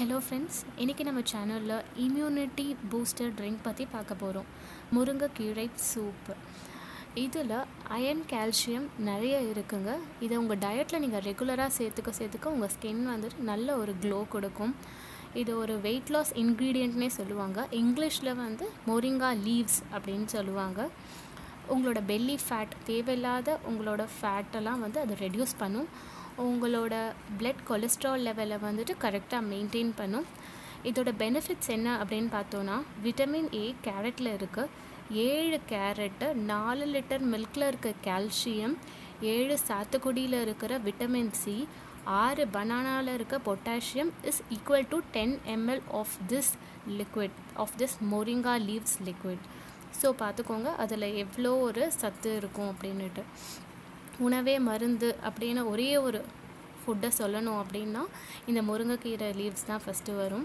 hello friends இன்றைக்கி நம்ம சேனலில் இம்யூனிட்டி பூஸ்டர் ட்ரிங்க் பற்றி பார்க்க போகிறோம் முருங்கைக்கீரை சூப்பு இதில் அயன் கால்சியம் நிறைய இருக்குங்க இதை உங்கள் டயட்டில் நீங்கள் ரெகுலராக சேர்த்துக்க சேர்த்துக்க உங்கள் ஸ்கின் வந்துட்டு நல்ல ஒரு க்ளோ கொடுக்கும் இது ஒரு வெயிட் லாஸ் இன்க்ரீடியண்ட்னே சொல்லுவாங்க இங்கிலீஷில் வந்து மொரிங்கா லீவ்ஸ் அப்படின்னு சொல்லுவாங்க உங்களோட பெல்லி ஃபேட் தேவையில்லாத உங்களோட ஃபேட்டெல்லாம் வந்து அது ரெடியூஸ் பண்ணும் உங்களோட பிளட் கொலஸ்ட்ரால் லெவலை வந்துட்டு கரெக்டாக மெயின்டைன் பண்ணும் இதோட பெனிஃபிட்ஸ் என்ன அப்படின்னு பார்த்தோன்னா விட்டமின் ஏ கேரட்டில் இருக்குது ஏழு கேரட்டு நாலு லிட்டர் மில்கில் இருக்க கால்சியம் ஏழு சாத்துக்குடியில் இருக்கிற விட்டமின் சி ஆறு பனானாவில் இருக்க potassium is equal to ten ml of this liquid of this moringa leaves liquid so பார்த்துக்கோங்க அதில் எவ்வளோ ஒரு சத்து இருக்கும் அப்படின்னுட்டு உணவே மருந்து அப்படின்னு ஒரே ஒரு ஃபுட்டை சொல்லணும் அப்படின்னா இந்த முருங்கைக்கீரை லீவ்ஸ் தான் ஃபஸ்ட்டு வரும்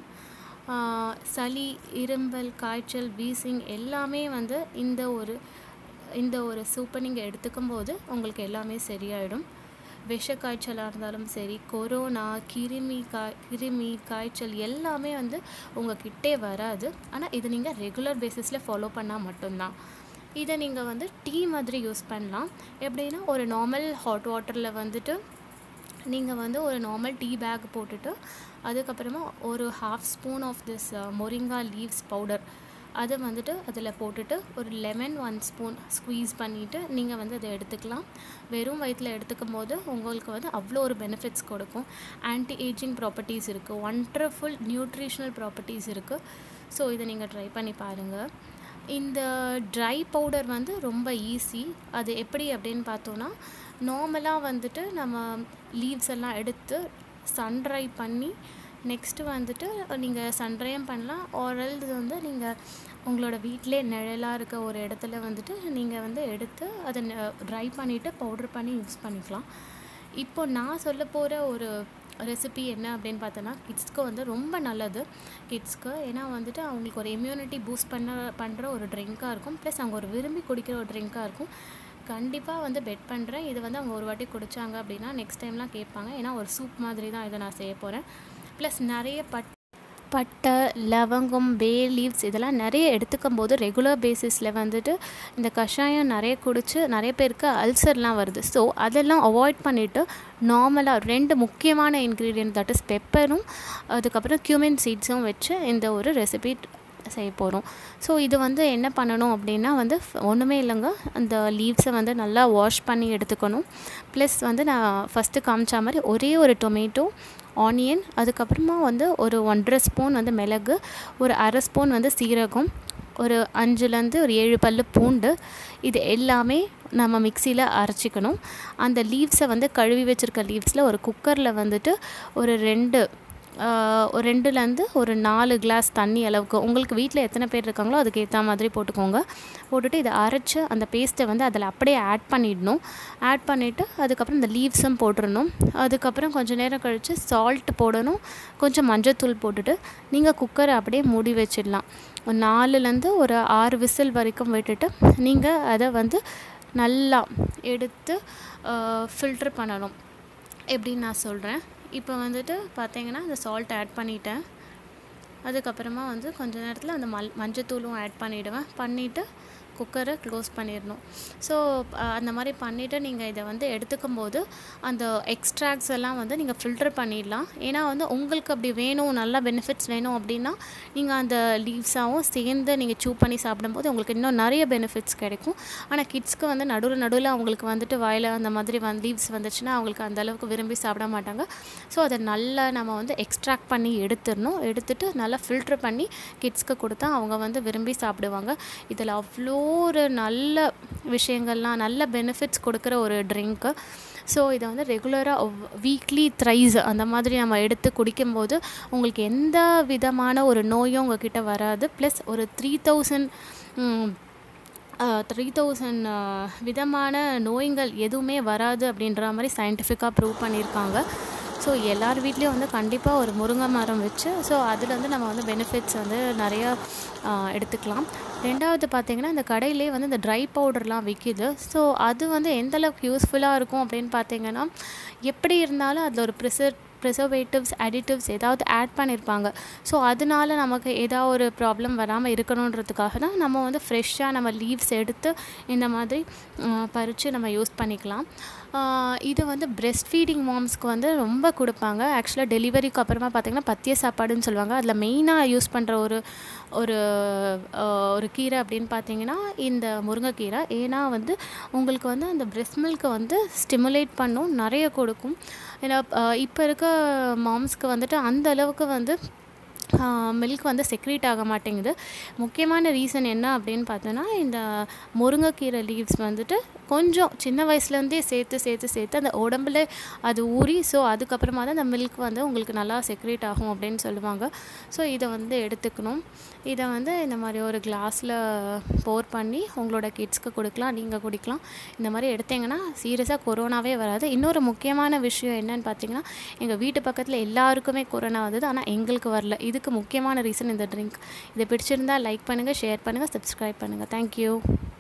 சளி இரும்பல் காய்ச்சல் வீசிங் எல்லாமே வந்து இந்த ஒரு இந்த ஒரு சூப்பை நீங்கள் எடுத்துக்கும் போது உங்களுக்கு எல்லாமே சரியாயிடும் விஷ காய்ச்சலாக இருந்தாலும் சரி கொரோனா கிருமி காய் கிருமி காய்ச்சல் எல்லாமே வந்து உங்கள் கிட்டே வராது ஆனால் இது நீங்கள் ரெகுலர் பேசிஸில் ஃபாலோ பண்ணால் மட்டும்தான் இதை நீங்கள் வந்து டீ மாதிரி யூஸ் பண்ணலாம் எப்படின்னா ஒரு நார்மல் ஹாட் வாட்டரில் வந்துட்டு நீங்கள் வந்து ஒரு நார்மல் டீ பேக் போட்டுட்டு அதுக்கப்புறமா ஒரு half spoon of this moringa leaves powder அதை வந்துட்டு அதில் போட்டுட்டு ஒரு லெமன் ஒன் ஸ்பூன் ஸ்குவீஸ் பண்ணிவிட்டு நீங்கள் வந்து அதை எடுத்துக்கலாம் வெறும் வயிற்றில் எடுத்துக்கும் போது உங்களுக்கு வந்து அவ்வளோ ஒரு பெனிஃபிட்ஸ் கொடுக்கும் ஆன்டி ஏஜிங் ப்ராப்பர்ட்டிஸ் இருக்குது ஒண்டர்ஃபுல் நியூட்ரிஷ்னல் ப்ராப்பர்ட்டிஸ் இருக்குது ஸோ இதை நீங்கள் ட்ரை பண்ணி பாருங்கள் இந்த ட்ரை பவுடர் வந்து ரொம்ப ஈஸி அது எப்படி அப்படின்னு பார்த்தோன்னா நார்மலாக வந்துட்டு நம்ம லீவ்ஸ் எல்லாம் எடுத்து சன்ட்ரை பண்ணி நெக்ஸ்ட்டு வந்துட்டு நீங்கள் சன்ட்ரையும் பண்ணலாம் ஆரல்ஸ் வந்து நீங்கள் உங்களோட வீட்டிலே நிழலாக இருக்க ஒரு இடத்துல வந்துட்டு நீங்கள் வந்து எடுத்து அதை ட்ரை பண்ணிவிட்டு பவுட்ரு பண்ணி யூஸ் பண்ணிக்கலாம் இப்போ நான் சொல்ல போகிற ஒரு ரெசிபி என்ன அப்படின்னு பார்த்தோன்னா கிட்ஸ்க்கு வந்து ரொம்ப நல்லது கிட்ஸ்க்கு ஏன்னா வந்துட்டு அவங்களுக்கு ஒரு இம்யூனிட்டி பூஸ்ட் பண்ண பண்ணுற ஒரு ட்ரிங்க்காக இருக்கும் ப்ளஸ் அவங்க ஒரு விரும்பி குடிக்கிற ஒரு ட்ரிங்க்காக இருக்கும் கண்டிப்பாக வந்து பெட் பண்ணுறேன் இது வந்து அவங்க ஒரு வாட்டி குடித்தாங்க அப்படின்னா நெக்ஸ்ட் டைம்லாம் கேட்பாங்க ஏன்னா ஒரு சூப் மாதிரி தான் இதை நான் செய்ய போகிறேன் ப்ளஸ் நிறைய பட் பட்டை லவங்கம் பே லீவ்ஸ் இதெல்லாம் நிறைய எடுத்துக்கும் போது ரெகுலர் பேசிஸில் வந்துட்டு இந்த கஷாயம் நிறைய குடித்து நிறைய பேருக்கு அல்சர்லாம் வருது ஸோ அதெல்லாம் அவாய்ட் பண்ணிவிட்டு நார்மலாக ரெண்டு முக்கியமான இன்க்ரீடியன்ட் தட் இஸ் பெப்பரும் அதுக்கப்புறம் கியூமின் சீட்ஸும் வச்சு இந்த ஒரு ரெசிபி செய்ய போகிறோம் ஸோ இது வந்து என்ன பண்ணணும் அப்படின்னா வந்து ஒன்றுமே இல்லைங்க அந்த லீவ்ஸை வந்து நல்லா வாஷ் பண்ணி எடுத்துக்கணும் ப்ளஸ் வந்து நான் ஃபஸ்ட்டு காமிச்ச மாதிரி ஒரே ஒரு டொமேட்டோ ஆனியன் அதுக்கப்புறமா வந்து ஒரு ஒன்றரை ஸ்பூன் வந்து மிளகு ஒரு அரை ஸ்பூன் வந்து சீரகம் ஒரு அஞ்சுலேருந்து ஒரு ஏழு பல் பூண்டு இது எல்லாமே நம்ம மிக்சியில் அரைச்சிக்கணும் அந்த லீவ்ஸை வந்து கழுவி வச்சுருக்க லீவ்ஸில் ஒரு குக்கரில் வந்துட்டு ஒரு ரெண்டு ஒரு ரெண்டுலேருந்து ஒரு நாலு கிளாஸ் தண்ணி அளவுக்கு உங்களுக்கு வீட்டில் எத்தனை பேர் இருக்காங்களோ அதுக்கு ஏற்ற மாதிரி போட்டுக்கோங்க போட்டுட்டு இதை அரைச்சி அந்த பேஸ்ட்டை வந்து அதில் அப்படியே ஆட் பண்ணிடணும் ஆட் பண்ணிவிட்டு அதுக்கப்புறம் இந்த லீவ்ஸும் போட்டுடணும் அதுக்கப்புறம் கொஞ்சம் நேரம் கழித்து சால்ட் போடணும் கொஞ்சம் மஞ்சத்தூள் போட்டுட்டு நீங்கள் குக்கரை அப்படியே மூடி வச்சிடலாம் ஒரு நாலுலேருந்து ஒரு ஆறு விசில் வரைக்கும் விட்டுட்டு நீங்கள் அதை வந்து நல்லா எடுத்து ஃபில்ட்ரு பண்ணணும் எப்படின்னு நான் சொல்கிறேன் இப்போ வந்துட்டு பார்த்தீங்கன்னா இந்த சால்ட் ஆட் பண்ணிட்டேன் அதுக்கப்புறமா வந்து கொஞ்ச நேரத்தில் அந்த மல் மஞ்சத்தூளும் ஆட் பண்ணிவிடுவேன் பண்ணிவிட்டு குக்கரை க்ளோஸ் பண்ணிடணும் ஸோ அந்த மாதிரி பண்ணிவிட்டு நீங்கள் இதை வந்து எடுத்துக்கும் போது அந்த எக்ஸ்ட்ராக்ட்ஸ் எல்லாம் வந்து நீங்கள் ஃபில்டர் பண்ணிடலாம் ஏன்னா வந்து உங்களுக்கு அப்படி வேணும் நல்லா பெனிஃபிட்ஸ் வேணும் அப்படின்னா நீங்கள் அந்த லீவ்ஸாகவும் சேர்ந்து நீங்கள் சூ பண்ணி சாப்பிடும்போது உங்களுக்கு இன்னும் நிறைய பெனிஃபிட்ஸ் கிடைக்கும் ஆனால் கிட்ஸ்க்கு வந்து நடுவில் நடுவில் அவங்களுக்கு வந்துட்டு வாயில் அந்த மாதிரி வந்து லீவ்ஸ் வந்துச்சுன்னா அவங்களுக்கு அந்த அளவுக்கு விரும்பி சாப்பிட மாட்டாங்க ஸோ அதை நல்லா நம்ம வந்து எக்ஸ்ட்ராக்ட் பண்ணி எடுத்துடணும் எடுத்துட்டு நல்லா ஃபில்ட்ரு பண்ணி கிட்ஸ்க்கு கொடுத்தா அவங்க வந்து விரும்பி சாப்பிடுவாங்க இதில் அவ்வளோ ஒரு நல்ல விஷயங்கள்லாம் நல்ல பெனிஃபிட்ஸ் கொடுக்குற ஒரு ட்ரிங்க்கு ஸோ இதை வந்து ரெகுலராக வீக்லி த்ரைஸ் அந்த மாதிரி நம்ம எடுத்து குடிக்கும்போது உங்களுக்கு எந்த விதமான ஒரு நோயும் உங்ககிட்ட வராது ப்ளஸ் ஒரு த்ரீ தௌசண்ட் த்ரீ தௌசண்ட் விதமான நோய்கள் எதுவுமே வராது அப்படின்ற மாதிரி சயின்டிஃபிக்காக ப்ரூவ் பண்ணியிருக்காங்க ஸோ எல்லார் வீட்லேயும் வந்து கண்டிப்பாக ஒரு முருங்கை மரம் வச்சு ஸோ அதில் வந்து நம்ம வந்து பெனிஃபிட்ஸ் வந்து நிறையா எடுத்துக்கலாம் ரெண்டாவது பார்த்திங்கன்னா இந்த கடையிலே வந்து இந்த ட்ரை பவுடர்லாம் விற்கிது ஸோ அது வந்து எந்தளவுக்கு யூஸ்ஃபுல்லாக இருக்கும் அப்படின்னு பார்த்தீங்கன்னா எப்படி இருந்தாலும் அதில் ஒரு ப்ரிசர் ப்ரிசர்வேட்டிவ்ஸ் அடிட்டிவ்ஸ் ஏதாவது ஆட் பண்ணியிருப்பாங்க ஸோ அதனால நமக்கு ஏதாவது ஒரு ப்ராப்ளம் வராமல் இருக்கணுன்றதுக்காக தான் நம்ம வந்து ஃப்ரெஷ்ஷாக நம்ம லீவ்ஸ் எடுத்து இந்த மாதிரி பறித்து நம்ம யூஸ் பண்ணிக்கலாம் இது வந்து பிரெஸ்ட் ஃபீடிங் மாம்ஸ்க்கு வந்து ரொம்ப கொடுப்பாங்க ஆக்சுவலாக டெலிவரிக்கு அப்புறமா பார்த்திங்கன்னா பத்திய சாப்பாடுன்னு சொல்லுவாங்க அதில் மெயினாக யூஸ் பண்ணுற ஒரு ஒரு ஒரு கீரை அப்படின்னு பார்த்தீங்கன்னா இந்த முருங்கைக்கீரை ஏன்னா வந்து உங்களுக்கு வந்து அந்த பிரெஸ்ட் மில்க்கை வந்து ஸ்டிமுலேட் பண்ணும் நிறைய கொடுக்கும் ஏன்னா இப்போ இருக்க மாம்ஸ்க்கு வந்துட்டு அந்த அளவுக்கு வந்து மில்க் வந்து செக்ரீட் ஆக மாட்டேங்குது முக்கியமான ரீசன் என்ன அப்படின்னு பார்த்தோன்னா இந்த முருங்கைக்கீரை லீவ்ஸ் வந்துட்டு கொஞ்சம் சின்ன வயசுலேருந்தே சேர்த்து சேர்த்து சேர்த்து அந்த உடம்புல அது ஊறி ஸோ அதுக்கப்புறமா தான் அந்த மில்க் வந்து உங்களுக்கு நல்லா செக்ரேட் ஆகும் அப்படின்னு சொல்லுவாங்க ஸோ இதை வந்து எடுத்துக்கணும் இதை வந்து இந்த மாதிரி ஒரு கிளாஸில் போர் பண்ணி உங்களோட கிட்ஸ்க்கு கொடுக்கலாம் நீங்கள் குடிக்கலாம் இந்த மாதிரி எடுத்தீங்கன்னா சீரியஸாக கொரோனாவே வராது இன்னொரு முக்கியமான விஷயம் என்னன்னு பார்த்தீங்கன்னா எங்கள் வீட்டு பக்கத்தில் எல்லாருக்குமே கொரோனா வந்தது ஆனால் எங்களுக்கு வரல இதுக்கு முக்கியமான ரீசன் இந்த ட்ரிங்க் இதை பிடிச்சிருந்தால் லைக் பண்ணுங்கள் ஷேர் பண்ணுங்கள் சப்ஸ்கிரைப் பண்ணுங்கள் தேங்க்யூ